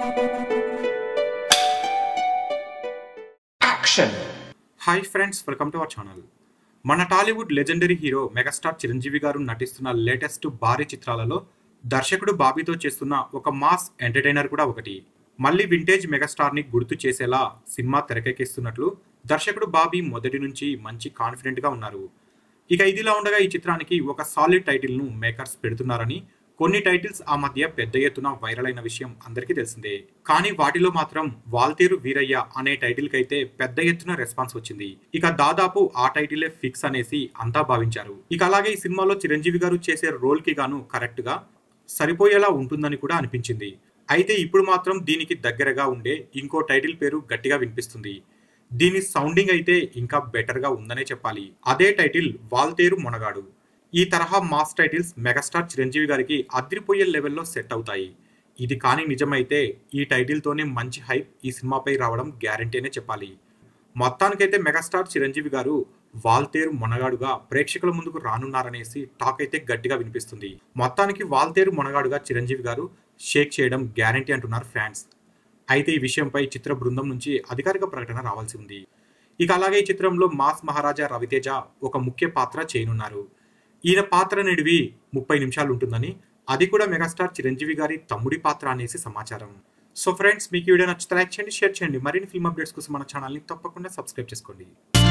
Action! Hi friends welcome to our channel మన Tollywood legendary hero megastar Chiranjeevi garu నటిస్తున్న latest భారీ చిత్రాలలో దర్శకుడు బాబీతో చేస్తున్న ఒక మాస్ ఎంటర్టైనర్ కూడా ఒకటి మళ్ళీ వింటేజ్ మెగాస్టార్ ని గుర్తు చేసేలా సినిమా తెరకెక్కిస్తున్నట్లు దర్శకుడు బాబీ మొదటి నుంచి మంచి కాన్ఫిడెంట్ గా ఉన్నారు ఇక ఇదిలా ఉండగా ఈ చిత్రానికి ఒక సాలిడ్ టైటిల్ ను మేకర్స్ పెడుతున్నారని కొన్ని టైటిల్స్ ఆ మధ్య పెద్ద ఎత్తున వైరల్ అయిన విషయం అందరికీ తెలిసిందే కానీ వాటిలో మాత్రం వాల్తేరు వీరయ్య అనే టైటిల్ కైతే పెద్ద ఎత్తున రెస్పాన్స్ వచ్చింది ఇక దాదాపు ఆ టైటిలే ఫిక్స్ అనేసి అంతా భావించారు ఇక అలాగే ఈ సినిమాలో చిరంజీవి గారు చేసే రోల్ కి గాను కరెక్ట్ గా సరిపోయేలా ఉంటుందని కూడా అనిపించింది అయితే ఇప్పుడు మాత్రం దీనికి దగ్గరగా ఉండే ఇంకో టైటిల్ పేరు గట్టిగా వినిపిస్తుంది దీని సౌండింగ్ అయితే ఇంకా బెటర్ గా ఉందనే చెప్పాలి అదే టైటిల్ వాల్తేరు మొనగాడు ఈ తరహా మాస్ టైటిల్స్ మెగాస్టార్ చిరంజీవి గారికి అదిరిపోయే లెవెల్లో సెట్ అవుతాయి ఇది కానీ నిజమైతే ఈ టైటిల్ తోనే మంచి హైప్ ఈ సినిమాపై రావడం గ్యారంటీ అనే చెప్పాలి మొత్తానికైతే మెగాస్టార్ చిరంజీవి గారు వాల్తేరు మొనగాడుగా ప్రేక్షకుల ముందుకు రానున్నారనేసి టాక్ అయితే గట్టిగా వినిపిస్తుంది మొత్తానికి వాల్తేరు మొనగాడుగా చిరంజీవి గారు షేక్ చేయడం గ్యారంటీ అంటున్నారు ఫ్యాన్స్ అయితే ఈ విషయంపై చిత్ర బృందం నుంచి అధికారిక ప్రకటన రావాల్సి ఉంది ఇక అలాగే ఈ చిత్రంలో మాస్ మహారాజా రవితేజ ఒక ముఖ్య పాత్ర చేయనున్నారు ఈయన పాత్ర నిడివి ముప్పై నిమిషాలు ఉంటుందని అది కూడా మెగాస్టార్ చిరంజీవి గారి తమ్ముడి పాత్ర అనేసి సమాచారం సో ఫ్రెండ్స్ మీకు ఈ వీడియో నచ్చితే లైక్ చేయండి షేర్ చేయండి మరిన్ని ఫిల్మ్ అప్డేట్స్ కోసం మన ఛానల్ని తప్పకుండా సబ్స్క్రైబ్ చేసుకోండి